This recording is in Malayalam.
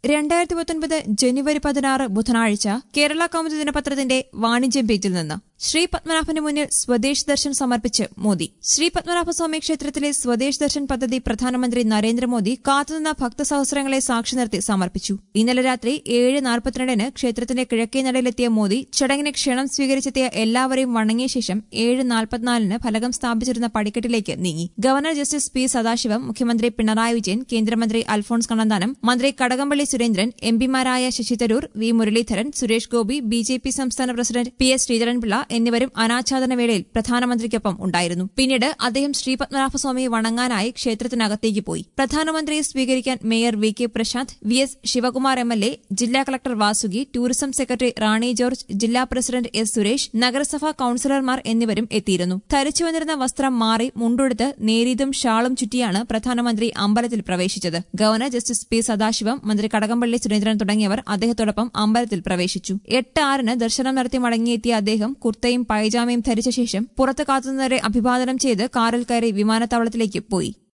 രണ്ടായിരത്തി പത്തൊൻപത് ജനുവരി പതിനാറ് ബുധനാഴ്ച കേരള കൗമുദി ദിനപത്രത്തിന്റെ വാണിജ്യ പേജിൽ നിന്ന് ശ്രീ പത്മനാഭന് മുന്നിൽ സ്വദേശ് ദർശൻ സമർപ്പിച്ച് മോദി ശ്രീ പത്മനാഭസ്വാമി ക്ഷേത്രത്തിലെ സ്വദേശ് ദർശൻ പദ്ധതി പ്രധാനമന്ത്രി നരേന്ദ്രമോദി കാത്തുനിന്ന ഭക്തസഹസ്രങ്ങളെ സാക്ഷി നിർത്തി സമർപ്പിച്ചു ഇന്നലെ രാത്രി ഏഴ് നാൽപ്പത്തിരണ്ടിന് ക്ഷേത്രത്തിന്റെ കിഴക്കേ നടയിലെത്തിയ മോദി ചടങ്ങിന് ക്ഷണം സ്വീകരിച്ചെത്തിയ എല്ലാവരെയും വണങ്ങിയ ശേഷം ഏഴ് നാൽപ്പത്തിനാലിന് ഫലകം സ്ഥാപിച്ചിരുന്ന പടിക്കെട്ടിലേക്ക് നീങ്ങി ഗവർണർ ജസ്റ്റിസ് പി സദാശിവം മുഖ്യമന്ത്രി പിണറായി വിജയൻ കേന്ദ്രമന്ത്രി അൽഫോൺസ് കണ്ണന്താനം മന്ത്രി കടകംപള്ളി സുരേന്ദ്രൻ എംപിമാരായ Shashi Tharoor V Muraleedharan Suresh Gopi B J P സംസ്ഥാന പ്രസിഡന്റ് പി എസ് ശ്രീധരൻപിള്ള എന്നിവരും അനാച്ഛാദന വേളയിൽ പ്രധാനമന്ത്രിക്കൊപ്പം ഉണ്ടായിരുന്നു പിന്നീട് അദ്ദേഹം ശ്രീപത്മനാഭസ്വാമിയെ വണങ്ങാനായി ക്ഷേത്രത്തിനകത്തേക്ക് പോയി പ്രധാനമന്ത്രിയെ സ്വീകരിക്കാൻ mayor V K Prasanth V S Sivakumar M L A ജില്ലാ collector Vasuki tourism secretary Rani George ജില്ലാ പ്രസിഡന്റ് എസ് സുരേഷ് നഗരസഭാ കൌൺസിലർമാർ എന്നിവരും എത്തിയിരുന്നു ധരിച്ചു വന്നിരുന്ന വസ്ത്രം മാറി മുണ്ടുടുത്ത് നേരീതും ഷാളും ചുറ്റിയാണ് പ്രധാനമന്ത്രി അമ്പലത്തിൽ പ്രവേശിച്ചത് ഗവർണർ ജസ്റ്റിസ് പി സദാശിവം മന്ത്രി കടകംപള്ളി സുരേന്ദ്രൻ തുടങ്ങിയവർ അദ്ദേഹത്തോടൊപ്പം അമ്പലത്തിൽ പ്രവേശിച്ചു എട്ട് ആറിന് ദർശനം നടത്തി മടങ്ങിയെത്തിയ അദ്ദേഹം കുർത്തയും പൈജാമയും ധരിച്ച ശേഷം പുറത്ത് കാത്തുനിന്നവരെ അഭിവാദനം ചെയ്ത് കാറിൽ കയറി വിമാനത്താവളത്തിലേക്ക് പോയി